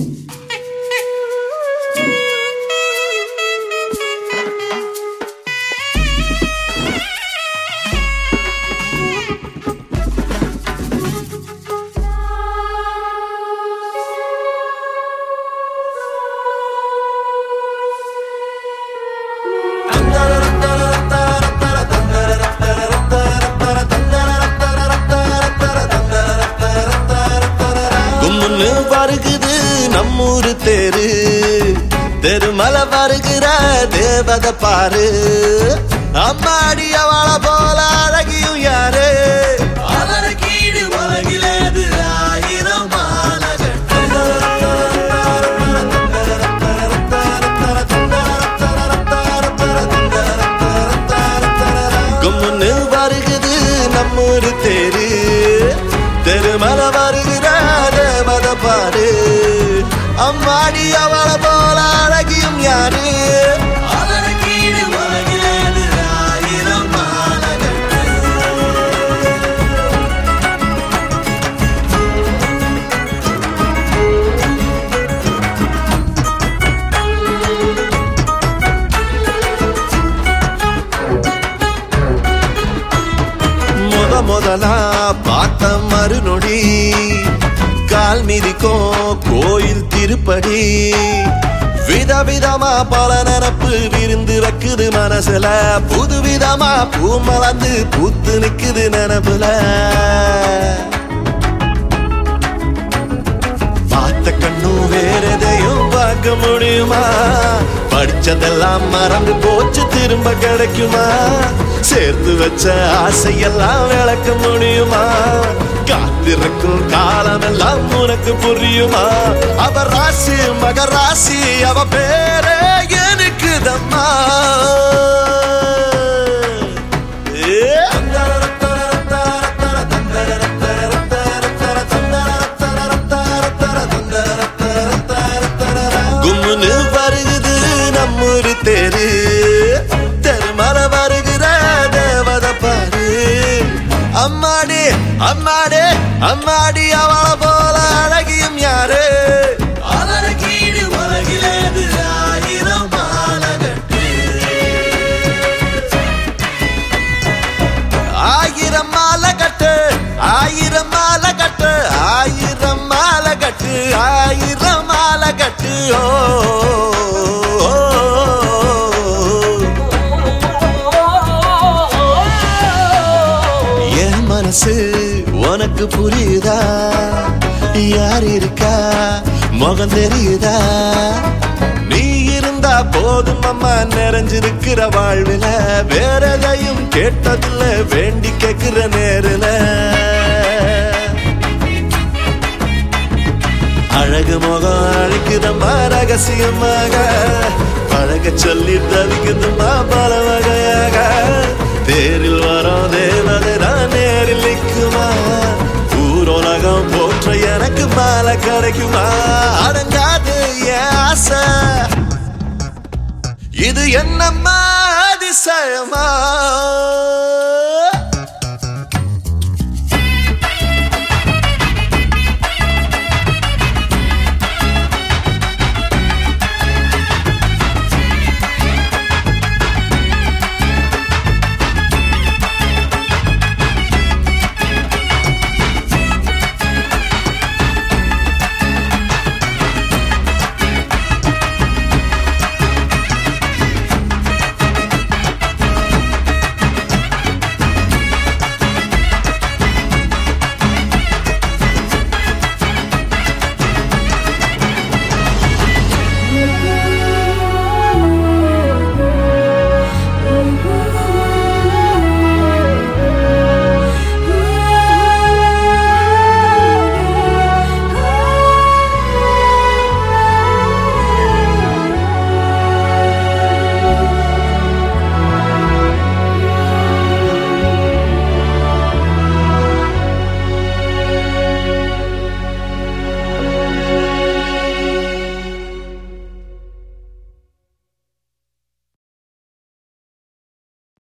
கும்முன்னு வருகுது நம்மூரு தேரு தெருமலை வருகிற தேவத பாரு அம்மாடி அவள போல அழகியும் யாரு அவளுக்கு ஈடு உலகிலேது ஆயிரம் கும்முன்னு வருகுது நம்மூரு தேரு தெருமலை வருகிற தேவத பாரு அம்மாடி அவள போல அழகியும் யாரு அவளுக்கு ஈடு உலகிலேது ஆயிரம் மாலகட்டு முத முதலா பார்த்த மறுநொடி கால் மிதிக்கும் கோயில் திருப்படி விதவிதமா பல நினப்பு விருந்து வைக்குது மனசுல புது விதமா பூ மலர்ந்து பூத்து நிக்குது நினப்புல பார்த்த கண்ணும் வேற எதையும் பார்க்க முடியுமா படிச்சதெல்லாம் மறந்து போச்சு திரும்ப கிடைக்குமா சேர்த்து வச்ச ஆசையெல்லாம் விளக்க முடியுமா காத்திருக்கும் காலமெல்லாம் உனக்கு புரியுமா அவ ராசி மக ராசி அவ பேரே எனக்கு தம்மா கும்முன்னு வருகுது நம்மூரு தேரு தெருமல வருகிற தேவத பாரு அம்மாடி அம்மாடி அம்மாடி அவள போல அழகியும் யாரு அவளுக்கு ஈடு உலகிலேது ஆயிரம் மாலகட்டு ஆயிரம் மாலை கட்டு ஆயிரம் மாலை கட்டு ஆயிரம் மாலை கட்டு ஆயிரம் மாலை கட்டு ஓ ஓ, ஓ. என் மனசு உனக்கு புரியுதா யார் இருக்கா முகம் தெரியுதா நீ இருந்தா போதும் அம்மா நிறைஞ்சிருக்கிற வாழ்வில வேற எதையும் கேட்டதில்ல வேண்டி கேட்கிற நேரில அழகு முகம் அழைக்குதம்மா ரகசியமாக பழக சொல்லி தவிக்குதும்மா பல வகையாக தேரில் வரோம் தேவதை நான் நேரில் நிற்குமா ஊரோலகம் போற்ற எனக்கு மாலை கிடைக்குமா அடங்காது என் ஆசை இது என்னம்மா அதிசயமா